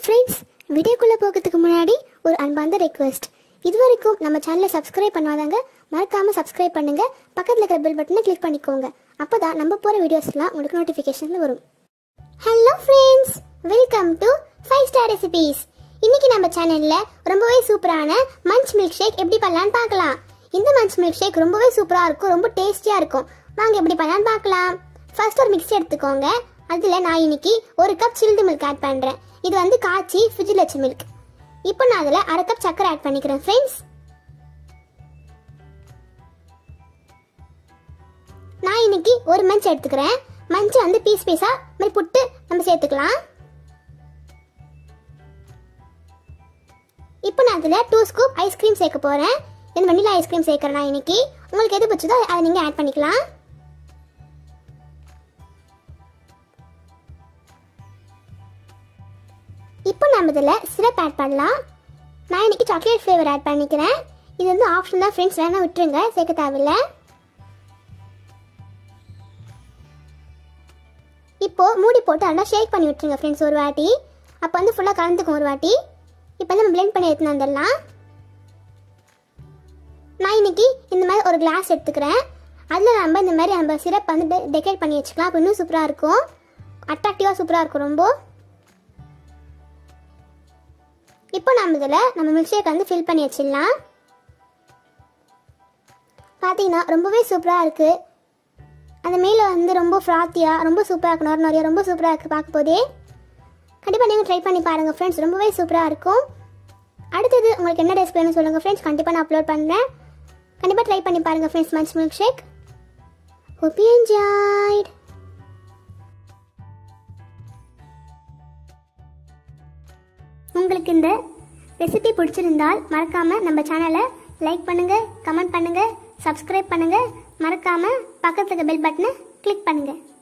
friends வீடியோக்குள்ளே போகிறதுக்கு முன்னாடி ஒரு அன்பார்ந்த ரெக்வெஸ்ட் இது வரைக்கும் நம்ம சேனலை சப்ஸ்கிரைப் பண்ணாதவங்க மறக்காமல் சப்ஸ்கிரைப் பண்ணுங்க பக்கத்தில் இருக்கிற பெல் பட்டனை கிளிக் பண்ணிக்கோங்க அப்போ தான் நம்ம போகிற வீடியோஸ்லாம் உங்களுக்கு நோட்டிஃபிகேஷனில் வரும் hello friends welcome to five star recipes இன்னைக்கு நம்ம சேனலில் ரொம்பவே சூப்பரான மஞ்ச் மில்க் ஷேக் எப்படி பண்ணலான்னு பார்க்கலாம் இந்த மஞ்ச் மில்க் ஷேக் ரொம்பவே சூப்பராக இருக்கும் ரொம்ப டேஸ்டியாக இருக்கும் வாங்க எப்படி பண்ணலான்னு பார்க்கலாம் ஃபர்ஸ்ட் ஒரு மிக்ஸி எடுத்துக்கோங்க அதில் நான் இன்னைக்கு ஒரு கப் சில்டு மில்க் ஆட் பண்ணுறேன் இது வந்து காய்ச்சி ஃப்ரிட்ஜில் வச்ச மில்க் இப்போ நான் அதில் அரை கப் சக்கரை ஆட் பண்ணிக்கிறேன் ஃப்ரெண்ட்ஸ் நான் இன்னைக்கு ஒரு மஞ்ச் எடுத்துக்கிறேன் மஞ்சள் வந்து பீஸ் பீஸா மாதிரி புட்டு நம்ம சேர்த்துக்கலாம் இப்போ நான் அதில் டூ ஸ்கூப் ஐஸ்கிரீம் சேர்க்க போகிறேன் இந்த வெண்ணிலா ஐஸ்கிரீம் சேர்க்குறேன் நான் இன்னைக்கு உங்களுக்கு எது பிடிச்சதோ அதை நீங்கள் ஆட் பண்ணிக்கலாம் இப்போ நம்ம இதில் சிரப் ஆட் பண்ணலாம் நான் இன்னைக்கு சாக்லேட் ஃப்ளேவர் ஆட் பண்ணிக்கிறேன் இது வந்து ஆப்ஷன் தான் ஃப்ரெண்ட்ஸ் வேணால் விட்டுருங்க சேர்க்க தேவையில்லை இப்போ மூடி போட்டு நல்லா ஷேக் பண்ணி விட்டுருங்க ஃப்ரெண்ட்ஸ் ஒரு வாட்டி அப்போ வந்து ஃபுல்லாக கலந்துக்கும் ஒரு வாட்டி இப்போ வந்து நம்ம blend பண்ணி எடுத்துன்னு வந்துடலாம் நான் இன்னைக்கு இந்த மாதிரி ஒரு கிளாஸ் எடுத்துக்கிறேன் அதில் நம்ம இந்த மாதிரி நம்ம சிரப் வந்து டெக்கரேட் பண்ணி வச்சுக்கலாம் அப்போ இன்னும் சூப்பராக இருக்கும் அட்ராக்டிவாக சூப்பராக இருக்கும் ரொம்ப இப்போ நம்ம இதில் நம்ம மில்க் ஷேக் வந்து ஃபில் பண்ணி வச்சிடலாம் பார்த்தீங்கன்னா ரொம்பவே சூப்பராக இருக்குது அந்த மேலே வந்து ரொம்ப ஃப்ராத்தியாக ரொம்ப சூப்பராக இருக்கும் நொர நிறைய ரொம்ப சூப்பராக இருக்குது பார்க்க போதே கண்டிப்பாக நீங்கள் ட்ரை பண்ணி பாருங்கள் ஃப்ரெண்ட்ஸ் ரொம்பவே சூப்பராக இருக்கும் அடுத்தது உங்களுக்கு என்ன ரெசிபி வேணும்னு சொல்லுங்கள் ஃப்ரெண்ட்ஸ் கண்டிப்பாக நான் அப்லோட் பண்ணுறேன் கண்டிப்பாக ட்ரை பண்ணி பாருங்கள் friends munch milk shake hope you enjoyed உங்களுக்கு இந்த ரெசிபி பிடிச்சிருந்தால் மறக்காமல் நம்ம சேனலை லைக் பண்ணுங்கள் கமெண்ட் பண்ணுங்கள் சப்ஸ்கிரைப் பண்ணுங்கள் மறக்காமல் பக்கத்துக்கு பெல் பட்டனை கிளிக் பண்ணுங்கள்